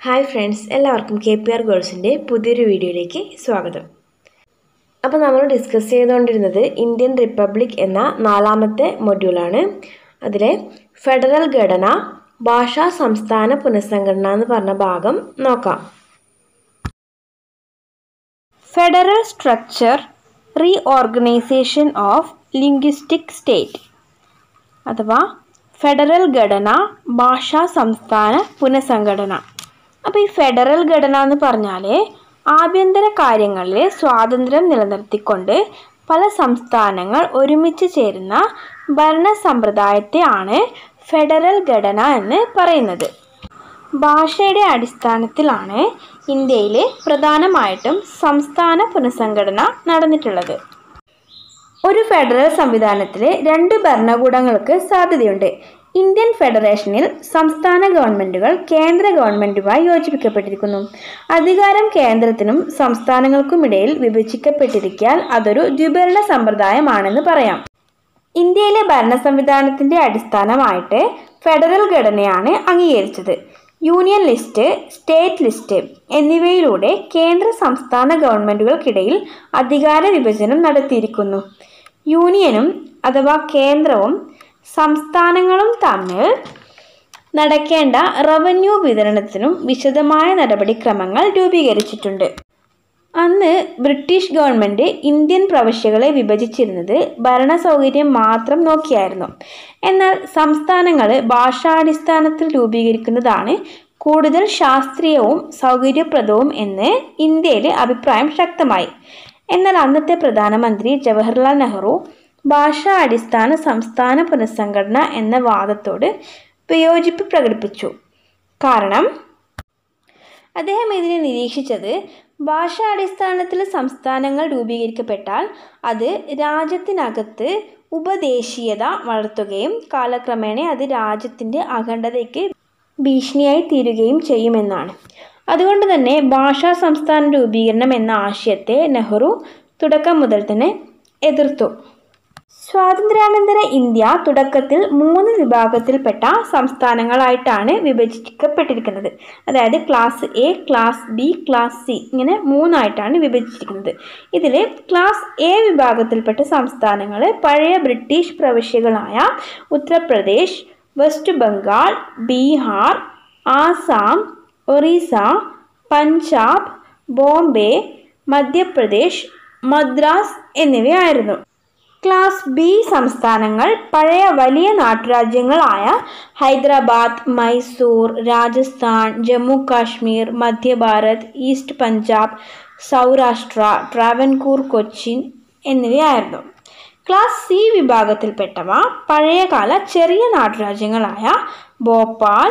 hi friends എല്ലാവർക്കും K P R ഗേൾസിൻ്റെ പുതിയൊരു വീഡിയോയിലേക്ക് സ്വാഗതം അപ്പോൾ നമ്മൾ ഡിസ്കസ് ചെയ്തുകൊണ്ടിരുന്നത് ഇന്ത്യൻ റിപ്പബ്ലിക് എന്ന നാലാമത്തെ മൊഡ്യൂളാണ് അതിലെ ഫെഡറൽ ഘടന ഭാഷാ സംസ്ഥാന പുനഃസംഘടന എന്ന് പറഞ്ഞ ഭാഗം നോക്കാം federal structure reorganisation of linguistic state അഥവാ ഫെഡറൽ ഘടന ഭാഷാ സംസ്ഥാന പുനഃസംഘടന അപ്പോൾ ഈ ഫെഡറൽ ഘടന എന്ന് പറഞ്ഞാൽ ആഭ്യന്തര കാര്യങ്ങളിലെ സ്വാതന്ത്ര്യം നിലനിർത്തിക്കൊണ്ട് പല സംസ്ഥാനങ്ങൾ ഒരുമിച്ച് ചേരുന്ന ഭരണ സമ്പ്രദായത്തെ ആണ് ഫെഡറൽ ഘടന എന്ന് പറയുന്നത് ഭാഷയുടെ അടിസ്ഥാനത്തിലാണ് ഇന്ത്യയിൽ പ്രധാനമായിട്ടും സംസ്ഥാന പുനഃസംഘടന നടന്നിട്ടുള്ളത് ഒരു ഫെഡറൽ സംവിധാനത്തിലെ രണ്ട് ഭരണകൂടങ്ങൾക്ക് സാധ്യതയുണ്ട് ഇന്ത്യൻ ഫെഡറേഷനിൽ സംസ്ഥാന ഗവൺമെൻറ്റുകൾ കേന്ദ്ര ഗവൺമെൻറ്റുമായി യോജിപ്പിക്കപ്പെട്ടിരിക്കുന്നു അധികാരം കേന്ദ്രത്തിനും സംസ്ഥാനങ്ങൾക്കുമിടയിൽ വിഭജിക്കപ്പെട്ടിരിക്കാൻ അതൊരു ദ്വിഭരണ സമ്പ്രദായമാണെന്ന് പറയാം ഇന്ത്യയിലെ ഭരണ സംവിധാനത്തിൻ്റെ അടിസ്ഥാനമായിട്ട് ഫെഡറൽ ഘടനയാണ് അംഗീകരിച്ചത് യൂണിയൻ ലിസ്റ്റ് സ്റ്റേറ്റ് ലിസ്റ്റ് എന്നിവയിലൂടെ കേന്ദ്ര സംസ്ഥാന ഗവൺമെൻറ്റുകൾക്കിടയിൽ അധികാര വിഭജനം നടത്തിയിരിക്കുന്നു യൂണിയനും അഥവാ കേന്ദ്രവും സംസ്ഥാനങ്ങളും തമ്മിൽ നടക്കേണ്ട റവന്യൂ വിതരണത്തിനും വിശദമായ നടപടിക്രമങ്ങൾ രൂപീകരിച്ചിട്ടുണ്ട് അന്ന് ബ്രിട്ടീഷ് ഗവൺമെൻറ് ഇന്ത്യൻ പ്രവിശ്യകളെ വിഭജിച്ചിരുന്നത് ഭരണ സൗകര്യം മാത്രം നോക്കിയായിരുന്നു എന്നാൽ സംസ്ഥാനങ്ങൾ ഭാഷാടിസ്ഥാനത്തിൽ രൂപീകരിക്കുന്നതാണ് കൂടുതൽ ശാസ്ത്രീയവും സൗകര്യപ്രദവും എന്ന് ഇന്ത്യയിൽ അഭിപ്രായം ശക്തമായി എന്നാൽ അന്നത്തെ പ്രധാനമന്ത്രി ജവഹർലാൽ നെഹ്റു ഭാഷാ അടിസ്ഥാന സംസ്ഥാന പുനഃസംഘടന എന്ന വാദത്തോട് വിയോജിപ്പ് പ്രകടിപ്പിച്ചു കാരണം അദ്ദേഹം ഇതിനെ നിരീക്ഷിച്ചത് ഭാഷാ അടിസ്ഥാനത്തിൽ സംസ്ഥാനങ്ങൾ രൂപീകരിക്കപ്പെട്ടാൽ അത് രാജ്യത്തിനകത്ത് ഉപദേശീയത വളർത്തുകയും കാലക്രമേണ അത് രാജ്യത്തിൻ്റെ അഖണ്ഡതയ്ക്ക് ഭീഷണിയായി തീരുകയും ചെയ്യുമെന്നാണ് അതുകൊണ്ട് തന്നെ ഭാഷാ സംസ്ഥാന രൂപീകരണം എന്ന ആശയത്തെ നെഹ്റു തുടക്കം മുതൽ തന്നെ എതിർത്തു സ്വാതന്ത്ര്യാനന്തര ഇന്ത്യ തുടക്കത്തിൽ മൂന്ന് വിഭാഗത്തിൽപ്പെട്ട സംസ്ഥാനങ്ങളായിട്ടാണ് വിഭജിക്കപ്പെട്ടിരിക്കുന്നത് അതായത് class A class B class C ഇങ്ങനെ മൂന്നായിട്ടാണ് വിഭജിച്ചിരിക്കുന്നത് ഇതിൽ ക്ലാസ് എ വിഭാഗത്തിൽപ്പെട്ട സംസ്ഥാനങ്ങൾ പഴയ ബ്രിട്ടീഷ് പ്രവിശ്യകളായ ഉത്തർപ്രദേശ് വെസ്റ്റ് ബംഗാൾ ബീഹാർ ആസാം ഒറീസ പഞ്ചാബ് ബോംബെ മധ്യപ്രദേശ് മദ്രാസ് എന്നിവയായിരുന്നു ക്ലാസ് ബി സംസ്ഥാനങ്ങൾ പഴയ വലിയ നാട്ടുരാജ്യങ്ങളായ ഹൈദരാബാദ് മൈസൂർ രാജസ്ഥാൻ ജമ്മു കാശ്മീർ മധ്യഭാരത് ഈസ്റ്റ് പഞ്ചാബ് സൗരാഷ്ട്ര ട്രാവൻകൂർ കൊച്ചിൻ എന്നിവയായിരുന്നു ക്ലാസ് സി വിഭാഗത്തിൽപ്പെട്ടവ പഴയകാല ചെറിയ നാട്ടുരാജ്യങ്ങളായ ഭോപ്പാൽ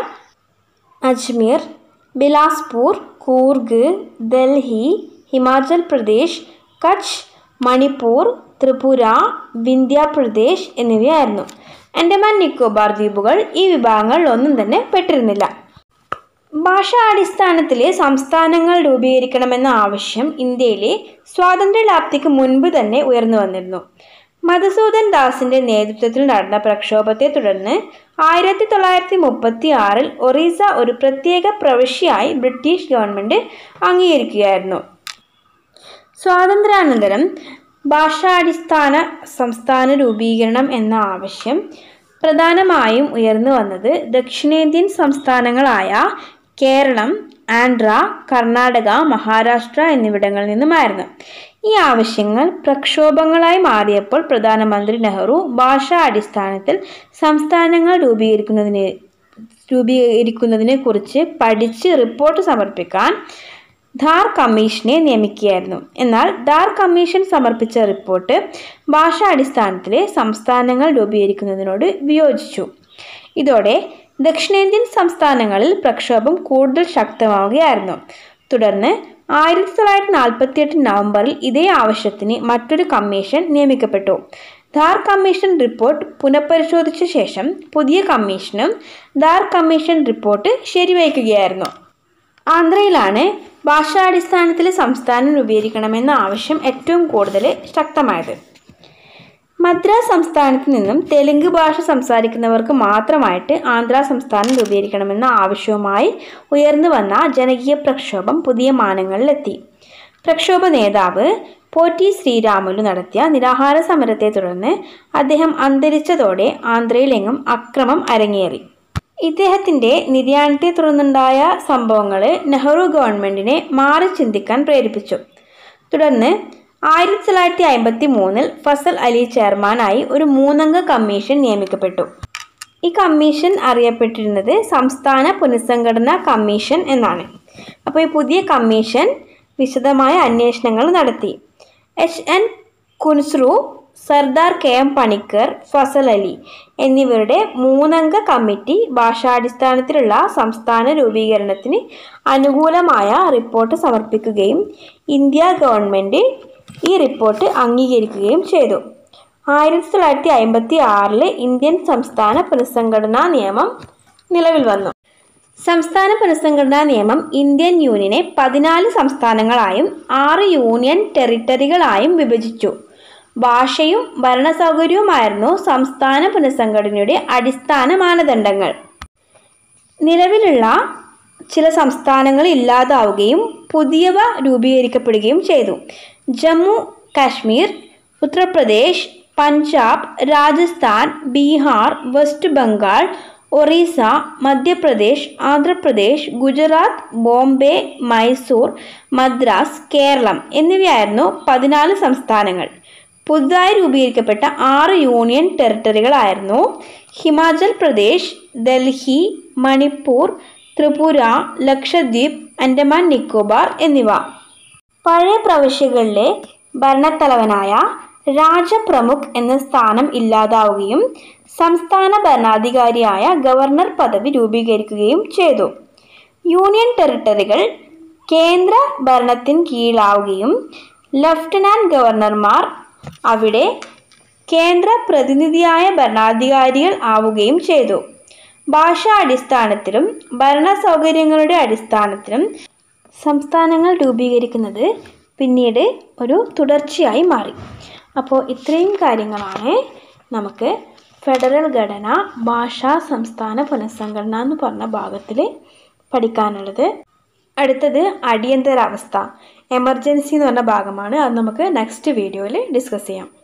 അജ്മീർ ബിലാസ്പൂർ കൂർഗ് ഡൽഹി ഹിമാചൽ പ്രദേശ് കച്ച് മണിപ്പൂർ ത്രിപുര വിന്ധ്യാപ്രദേശ് എന്നിവയായിരുന്നു ആൻഡമാൻ നിക്കോബാർ ദ്വീപുകൾ ഈ വിഭാഗങ്ങളിൽ ഒന്നും തന്നെ പെട്ടിരുന്നില്ല ഭാഷാ അടിസ്ഥാനത്തിൽ സംസ്ഥാനങ്ങൾ രൂപീകരിക്കണമെന്ന ആവശ്യം ഇന്ത്യയിലെ സ്വാതന്ത്ര്യലാപ്തിക്ക് മുൻപ് തന്നെ ഉയർന്നു വന്നിരുന്നു മധുസൂദൻ ദാസിന്റെ നേതൃത്വത്തിൽ നടന്ന പ്രക്ഷോഭത്തെ തുടർന്ന് ആയിരത്തി തൊള്ളായിരത്തി മുപ്പത്തി ആറിൽ ഒറീസ ഒരു പ്രത്യേക പ്രവിശ്യയായി ബ്രിട്ടീഷ് ഗവൺമെൻറ് അംഗീകരിക്കുകയായിരുന്നു സ്വാതന്ത്ര്യാനന്തരം ഭാഷാടിസ്ഥാന സംസ്ഥാന രൂപീകരണം എന്ന ആവശ്യം പ്രധാനമായും ഉയർന്നു വന്നത് ദക്ഷിണേന്ത്യൻ സംസ്ഥാനങ്ങളായ കേരളം ആന്ധ്ര കർണാടക മഹാരാഷ്ട്ര എന്നിവിടങ്ങളിൽ നിന്നുമായിരുന്നു ഈ ആവശ്യങ്ങൾ പ്രക്ഷോഭങ്ങളായി മാറിയപ്പോൾ പ്രധാനമന്ത്രി നെഹ്റു ഭാഷാ അടിസ്ഥാനത്തിൽ സംസ്ഥാനങ്ങൾ രൂപീകരിക്കുന്നതിന് രൂപീകരിക്കുന്നതിനെ കുറിച്ച് പഠിച്ച് റിപ്പോർട്ട് സമർപ്പിക്കാൻ ധാർ കമ്മീഷനെ നിയമിക്കുകയായിരുന്നു എന്നാൽ ധാർ കമ്മീഷൻ സമർപ്പിച്ച റിപ്പോർട്ട് ഭാഷാ അടിസ്ഥാനത്തിലെ സംസ്ഥാനങ്ങൾ രൂപീകരിക്കുന്നതിനോട് വിയോജിച്ചു ഇതോടെ ദക്ഷിണേന്ത്യൻ സംസ്ഥാനങ്ങളിൽ പ്രക്ഷോഭം കൂടുതൽ ശക്തമാവുകയായിരുന്നു തുടർന്ന് ആയിരത്തി തൊള്ളായിരത്തി നാൽപ്പത്തി എട്ട് നവംബറിൽ ഇതേ ആവശ്യത്തിന് മറ്റൊരു കമ്മീഷൻ നിയമിക്കപ്പെട്ടു ധാർ കമ്മീഷൻ റിപ്പോർട്ട് പുനഃപരിശോധിച്ച ശേഷം പുതിയ കമ്മീഷനും ധാർ കമ്മീഷൻ റിപ്പോർട്ട് ശരിവയ്ക്കുകയായിരുന്നു ആന്ധ്രയിലാണ് ഭാഷാടിസ്ഥാനത്തിൽ സംസ്ഥാനം രൂപീകരിക്കണമെന്ന ആവശ്യം ഏറ്റവും കൂടുതൽ ശക്തമായത് മദ്രാസ് സംസ്ഥാനത്ത് നിന്നും തെലുങ്ക് ഭാഷ സംസാരിക്കുന്നവർക്ക് മാത്രമായിട്ട് ആന്ധ്ര സംസ്ഥാനം രൂപീകരിക്കണമെന്ന ആവശ്യവുമായി ഉയർന്നു വന്ന ജനകീയ പ്രക്ഷോഭം പുതിയ മാനങ്ങളിലെത്തി പ്രക്ഷോഭ നേതാവ് പോറ്റി ശ്രീരാമുലു നടത്തിയ നിരാഹാര സമരത്തെ തുടർന്ന് അദ്ദേഹം അന്തരിച്ചതോടെ ആന്ധ്രയിലെങ്ങും അക്രമം അരങ്ങേറി ഇദ്ദേഹത്തിൻ്റെ നിര്യാണത്തെ തുടർന്നുണ്ടായ സംഭവങ്ങൾ നെഹ്റു ഗവൺമെൻറ്റിനെ മാറി ചിന്തിക്കാൻ പ്രേരിപ്പിച്ചു തുടർന്ന് ആയിരത്തി തൊള്ളായിരത്തി അമ്പത്തി മൂന്നിൽ ഫസൽ അലി ചെയർമാനായി ഒരു മൂന്നംഗ കമ്മീഷൻ നിയമിക്കപ്പെട്ടു ഈ കമ്മീഷൻ അറിയപ്പെട്ടിരുന്നത് സംസ്ഥാന പുനഃസംഘടനാ കമ്മീഷൻ എന്നാണ് അപ്പോൾ ഈ പുതിയ കമ്മീഷൻ വിശദമായ അന്വേഷണങ്ങൾ നടത്തി H N Kunzru Sardar K M Panikkar Fazal Ali എന്നിവരുടെ മൂന്നംഗ കമ്മിറ്റി ഭാഷാടിസ്ഥാനത്തിലുള്ള സംസ്ഥാന രൂപീകരണത്തിന് അനുകൂലമായ റിപ്പോർട്ട് സമർപ്പിക്കുകയും ഇന്ത്യ ഗവൺമെൻറ് ഈ റിപ്പോർട്ട് അംഗീകരിക്കുകയും ചെയ്തു ആയിരത്തി തൊള്ളായിരത്തി അമ്പത്തി ആറില് ഇന്ത്യൻ സംസ്ഥാന പുനഃസംഘടനാ നിയമം നിലവിൽ വന്നു സംസ്ഥാന പുനഃസംഘടനാ നിയമം ഇന്ത്യൻ യൂണിയനെ പതിനാല് സംസ്ഥാനങ്ങളായും ആറ് യൂണിയൻ ടെറിട്ടറികളായും വിഭജിച്ചു ഭാഷയും ഭരണസൗകര്യവുമായിരുന്നു സംസ്ഥാന പുനഃസംഘടനയുടെ അടിസ്ഥാന മാനദണ്ഡങ്ങൾ നിലവിലുള്ള ചില സംസ്ഥാനങ്ങൾ ഇല്ലാതാവുകയും പുതിയവ രൂപീകരിക്കപ്പെടുകയും ചെയ്തു ജമ്മു കാശ്മീർ ഉത്തർപ്രദേശ് പഞ്ചാബ് രാജസ്ഥാൻ ബീഹാർ വെസ്റ്റ് ബംഗാൾ ഒറീസ മധ്യപ്രദേശ് ആന്ധ്രാപ്രദേശ് ഗുജറാത്ത് ബോംബെ മൈസൂർ മദ്രാസ് കേരളം എന്നിവയായിരുന്നു പതിനാല് സംസ്ഥാനങ്ങൾ പുതുതായി രൂപീകരിക്കപ്പെട്ട ആറ് യൂണിയൻ ടെറിട്ടറികളായിരുന്നു ഹിമാചൽ പ്രദേശ് ഡൽഹി മണിപ്പൂർ ത്രിപുര ലക്ഷദ്വീപ് ആൻഡമാൻ നിക്കോബാർ എന്നിവ പഴയ പ്രവിശ്യകളിലെ ഭരണത്തലവനായ രാജപ്രമുഖ് എന്ന സ്ഥാനം ഇല്ലാതാവുകയും സംസ്ഥാന ഭരണാധികാരിയായ ഗവർണർ പദവി രൂപീകരിക്കുകയും ചെയ്തു യൂണിയൻ ടെറിട്ടറികൾ കേന്ദ്ര ഭരണത്തിന് കീഴിലാവുകയും ലഫ്റ്റനന്റ് ഗവർണർമാർ അവിടെ കേന്ദ്ര പ്രതിനിധിയായ ഭരണാധികാരികൾ ആവുകയും ചെയ്തു ഭാഷാ അടിസ്ഥാനത്തിലും ഭരണ സൗകര്യങ്ങളുടെ അടിസ്ഥാനത്തിലും സംസ്ഥാനങ്ങൾ രൂപീകരിക്കുന്നത് പിന്നീട് ഒരു തുടർച്ചയായി മാറി അപ്പോൾ ഇത്രയും കാര്യങ്ങളാണ് നമുക്ക് ഫെഡറൽ ഘടന ഭാഷാ സംസ്ഥാന പുനഃസംഘടന എന്ന് പറഞ്ഞ ഭാഗത്തിൽ പഠിക്കാനുള്ളത് അടുത്തത് അടിയന്തരാവസ്ഥ എമർജൻസി എന്ന് പറഞ്ഞ ഭാഗമാണ് അത് നമുക്ക് നെക്സ്റ്റ് വീഡിയോയിൽ ഡിസ്കസ് ചെയ്യാം